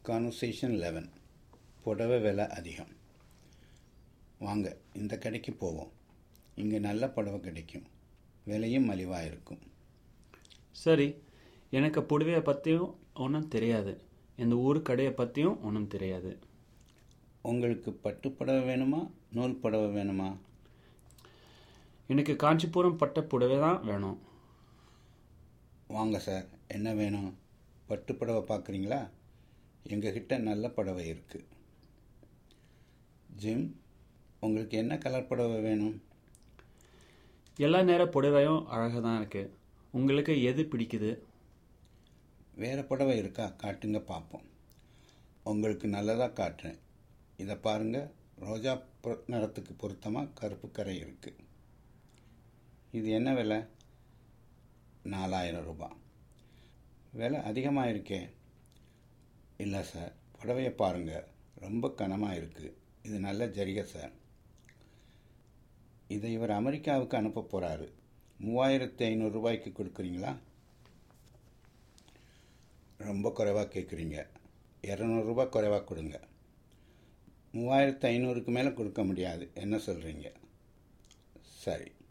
conversation eleven புடவை விலை அதிகம் வாங்க இந்த கடைக்கு போவோம் இங்கே நல்ல புடவை கிடைக்கும் விலையும் மலிவாக இருக்கும் சரி எனக்கு புடவையை பற்றியும் ஒன்றும் தெரியாது இந்த ஊர் கடையை பற்றியும் ஒன்றும் தெரியாது உங்களுக்கு பட்டு புடவை வேணுமா நூல் புடவை வேணுமா எனக்கு காஞ்சிபுரம் பட்ட புடவை தான் வேணும் வாங்க சார் என்ன வேணும் பட்டு புடவை பார்க்குறீங்களா எங்ககிட்ட நல்ல புடவை இருக்குது ஜிம் உங்களுக்கு என்ன கலர் புடவை வேணும் எல்லா நேர புடவையும் அழகாக தான் இருக்குது உங்களுக்கு எது பிடிக்குது வேறு புடவை இருக்கா காட்டுங்க பார்ப்போம் உங்களுக்கு நல்லதாக காட்டுறேன் இதை பாருங்கள் ரோஜா பொ- நிறத்துக்கு பொருத்தமாக கருப்பு கரை இருக்குது இது என்ன விலை நாலாயிரம் ரூபாய் விலை அதிகமாக இருக்கே இல்லை சார் புடவையை பாருங்கள் ரொம்ப கனமாக இருக்குது இது நல்ல ஜரிகை சார் இதை இவர் அமெரிக்காவுக்கு அனுப்ப போகிறாரு மூவாயிரத்தி ஐநூறு ரூபாய்க்கு கொடுக்குறீங்களா ரொம்ப குறைவாக கேட்குறீங்க இரநூறுபா குறைவாக கொடுங்க மூவாயிரத்து ஐநூறுக்கு மேலே கொடுக்க முடியாது என்ன சொல்கிறீங்க சரி